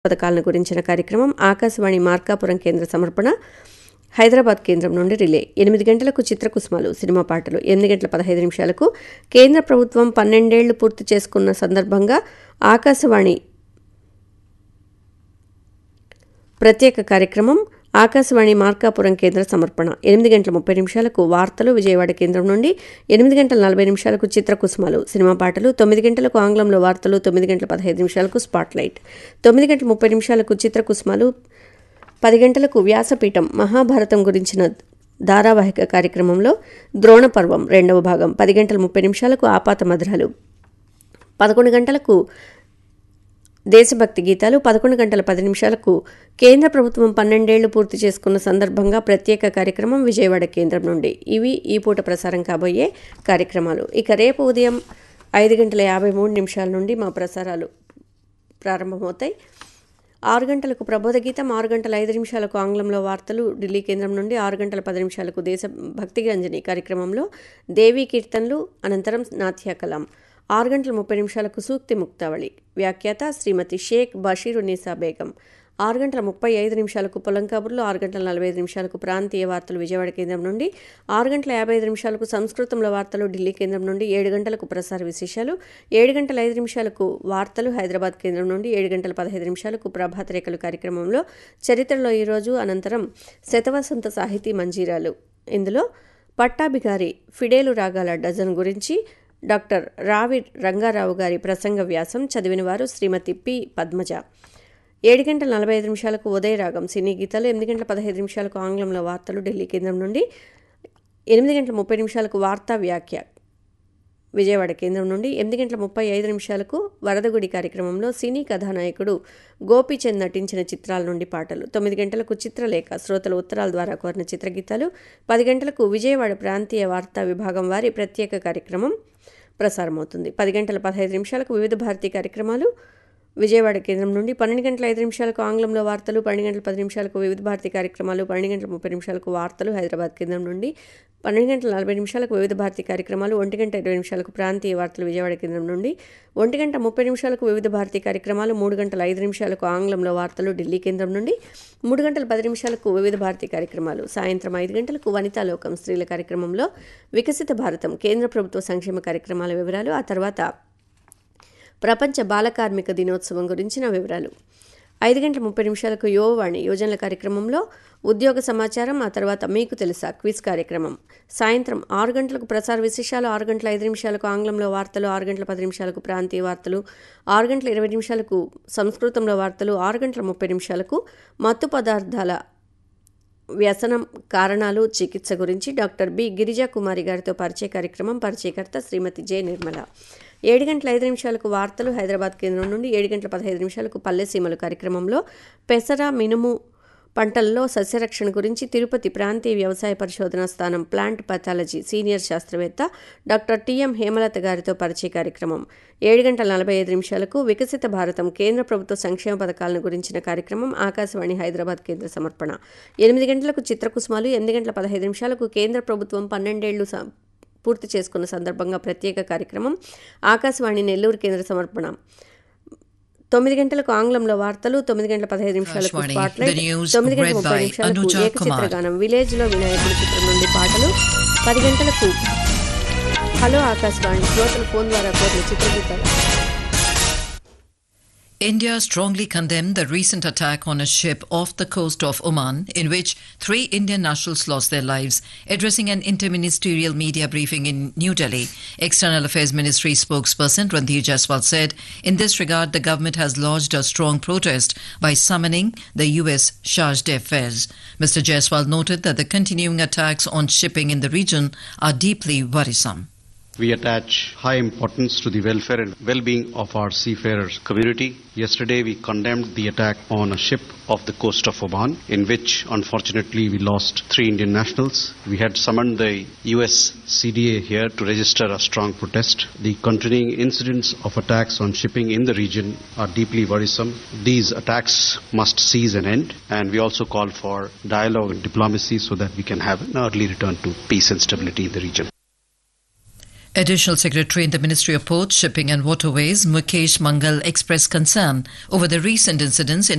పథకాలను గురించిన కార్యక్రమం ఆకాశవాణి మార్కాపురం కేంద్ర సమర్పణ హైదరాబాద్ కేంద్రం నుండి రిలే ఎనిమిది గంటలకు చిత్రకుసుమాలు సినిమా పాటలు ఎనిమిది గంటల పదహైదు నిమిషాలకు కేంద్ర ప్రభుత్వం పన్నెండేళ్లు పూర్తి చేసుకున్న సందర్భంగా ఆకాశవాణి ప్రత్యేక కార్యక్రమం ఆకాశవాణి మార్కాపురం కేంద్ర సమర్పణ ఎనిమిది గంటల ముప్పై నిమిషాలకు వార్తలు విజయవాడ కేంద్రం నుండి ఎనిమిది గంటల నలభై నిమిషాలకు చిత్రకుసుమలు సినిమా పాటలు తొమ్మిది గంటలకు ఆంగ్లంలో వార్తలు తొమ్మిది గంటల పదహైదు నిమిషాలకు స్పాట్లైట్ తొమ్మిది గంటల ముప్పై నిమిషాలకు చిత్రకుసుమలు పది గంటలకు వ్యాసపీఠం మహాభారతం గురించిన ధారావాహిక కార్యక్రమంలో ద్రోణ పర్వం రెండవ భాగం పది గంటల ముప్పై నిమిషాలకు ఆపాత మధురాలు పదకొండు గంటలకు దేశభక్తి గీతాలు పదకొండు గంటల పది నిమిషాలకు కేంద్ర ప్రభుత్వం పన్నెండేళ్లు పూర్తి చేసుకున్న సందర్భంగా ప్రత్యేక కార్యక్రమం విజయవాడ కేంద్రం నుండి ఇవి ఈ పూట ప్రసారం కాబోయే కార్యక్రమాలు ఇక రేపు ఉదయం ఐదు గంటల యాభై మూడు నిమిషాల నుండి మా ప్రసారాలు ప్రారంభమవుతాయి ఆరు గంటలకు ప్రబోధ గీతం ఆరు గంటల ఐదు నిమిషాలకు ఆంగ్లంలో వార్తలు ఢిల్లీ కేంద్రం నుండి ఆరు గంటల పది నిమిషాలకు దేశ భక్తి గంజని కార్యక్రమంలో దేవీ కీర్తనలు అనంతరం నాథ్య కలాం ఆరు గంటల ముప్పై నిమిషాలకు సూక్తి ముక్తావళి వ్యాఖ్యాత శ్రీమతి షేక్ బషీరు నిసా బేగం ఆరు గంటల ముప్పై ఐదు నిమిషాలకు పొలం కబుర్లు ఆరు గంటల నలభై ఐదు నిమిషాలకు ప్రాంతీయ వార్తలు విజయవాడ కేంద్రం నుండి ఆరు గంటల యాభై ఐదు నిమిషాలకు సంస్కృతంలో వార్తలు ఢిల్లీ కేంద్రం నుండి ఏడు గంటలకు ప్రసార విశేషాలు ఏడు గంటల ఐదు నిమిషాలకు వార్తలు హైదరాబాద్ కేంద్రం నుండి ఏడు గంటల పదహైదు నిమిషాలకు ప్రభాత రేఖలు కార్యక్రమంలో చరిత్రలో ఈరోజు అనంతరం శతవసంత సాహితీ మంజీరాలు ఇందులో పట్టాభిగారి ఫిడేలు రాగాల డజన్ గురించి డాక్టర్ రావి రంగారావు గారి ప్రసంగ వ్యాసం చదివిన వారు శ్రీమతి పి పద్మజ ఏడు గంటల నలభై ఐదు నిమిషాలకు ఉదయరాగం సినీ గీతాలు ఎనిమిది గంటల పదహైదు నిమిషాలకు ఆంగ్లంలో వార్తలు ఢిల్లీ కేంద్రం నుండి ఎనిమిది గంటల ముప్పై నిమిషాలకు వార్తా వ్యాఖ్య విజయవాడ కేంద్రం నుండి ఎనిమిది గంటల ముప్పై ఐదు నిమిషాలకు వరదగుడి కార్యక్రమంలో సినీ కథానాయకుడు గోపీచంద్ నటించిన చిత్రాల నుండి పాటలు తొమ్మిది గంటలకు చిత్రలేఖ శ్రోతల ఉత్తరాల ద్వారా కోరిన చిత్రగీతాలు పది గంటలకు విజయవాడ ప్రాంతీయ వార్తా విభాగం వారి ప్రత్యేక కార్యక్రమం ప్రసారమవుతుంది పది గంటల పదహైదు నిమిషాలకు వివిధ భారతీ కార్యక్రమాలు విజయవాడ కేంద్రం నుండి పన్నెండు గంటల ఐదు నిమిషాలకు ఆంగ్లంలో వార్తలు పన్నెండు గంటల పది నిమిషాలకు వివిధ భారతి కార్యక్రమాలు పన్నెండు గంటల ముప్పై నిమిషాలకు వార్తలు హైదరాబాద్ కేంద్రం నుండి పన్నెండు గంటల నలభై నిమిషాలకు వివిధ భారతి కార్యక్రమాలు ఒంటి గంట ఇరవై నిమిషాలకు ప్రాంతీయ వార్తలు విజయవాడ కేంద్రం నుండి ఒంటి గంట ముప్పై నిమిషాలకు వివిధ భారతి కార్యక్రమాలు మూడు గంటల ఐదు నిమిషాలకు ఆంగ్లంలో వార్తలు ఢిల్లీ కేంద్రం నుండి మూడు గంటల పది నిమిషాలకు వివిధ భారతి కార్యక్రమాలు సాయంత్రం ఐదు గంటలకు వనితాలోకం స్త్రీల కార్యక్రమంలో వికసిత భారతం కేంద్ర ప్రభుత్వ సంక్షేమ కార్యక్రమాల వివరాలు ఆ తర్వాత ప్రపంచ బాల కార్మిక దినోత్సవం గురించిన వివరాలు ఐదు గంటల ముప్పై నిమిషాలకు యువవాణి యోజనల కార్యక్రమంలో ఉద్యోగ సమాచారం ఆ తర్వాత మీకు తెలుసా క్విజ్ కార్యక్రమం సాయంత్రం ఆరు గంటలకు ప్రసార విశేషాలు ఆరు గంటల ఐదు నిమిషాలకు ఆంగ్లంలో వార్తలు ఆరు గంటల పది నిమిషాలకు ప్రాంతీయ వార్తలు ఆరు గంటల ఇరవై నిమిషాలకు సంస్కృతంలో వార్తలు ఆరు గంటల ముప్పై నిమిషాలకు మత్తు పదార్థాల వ్యసనం కారణాలు చికిత్స గురించి డాక్టర్ బి గిరిజా కుమారి గారితో పరిచయ కార్యక్రమం పరిచయకర్త శ్రీమతి జె నిర్మల ఏడు గంటల ఐదు నిమిషాలకు వార్తలు హైదరాబాద్ కేంద్రం నుండి ఏడు గంటల పదహైదు నిమిషాలకు పల్లెసీమలు కార్యక్రమంలో పెసర మినుము పంటల్లో సస్యరక్షణ గురించి తిరుపతి ప్రాంతీయ వ్యవసాయ పరిశోధనా స్థానం ప్లాంట్ పథాలజీ సీనియర్ శాస్త్రవేత్త డాక్టర్ టిఎం హేమలత గారితో పరిచయ కార్యక్రమం ఏడు గంటల నలభై ఐదు నిమిషాలకు వికసిత భారతం కేంద్ర ప్రభుత్వ సంక్షేమ పథకాలను గురించిన కార్యక్రమం ఆకాశవాణి హైదరాబాద్ కేంద్ర సమర్పణ ఎనిమిది గంటలకు చిత్రకుసుమాలు ఎనిమిది గంటల పదహైదు నిమిషాలకు కేంద్ర ప్రభుత్వం పన్నెండేళ్లు పూర్తి చేసుకున్న సందర్భంగా ప్రత్యేక కార్యక్రమం ఆకాశవాణి నెల్లూరు కేంద్ర సమర్పణ తొమ్మిది గంటలకు ఆంగ్లంలో వార్తలు తొమ్మిది గంటల పదహైదు నిమిషాలకు Ashwani, స్పాట్లైట్ the news తొమ్మిది గంటల read ముప్పై by నిమిషాలకు Anuja ఏకచిత్ర Kumar. గానం విలేజ్ లో వినాయకుడి చిత్రం నుండి పాటలు పది గంటలకు హలో ఆకాశవాణి శ్రోతల ఫోన్ ద్వారా కోరిన చిత్రగీతాలు India strongly condemned the recent attack on a ship off the coast of Oman, in which three Indian nationals lost their lives. Addressing an interministerial media briefing in New Delhi, External Affairs Ministry spokesperson Randhir Jaiswal said, In this regard, the government has lodged a strong protest by summoning the U.S. charge d'affaires. Mr. Jaiswal noted that the continuing attacks on shipping in the region are deeply worrisome. We attach high importance to the welfare and well-being of our seafarers community. Yesterday we condemned the attack on a ship off the coast of Oman in which unfortunately we lost three Indian nationals. We had summoned the US CDA here to register a strong protest. The continuing incidents of attacks on shipping in the region are deeply worrisome. These attacks must cease and end and we also call for dialogue and diplomacy so that we can have an early return to peace and stability in the region. Additional Secretary in the Ministry of Ports, Shipping and Waterways, Mukesh Mangal expressed concern over the recent incidents in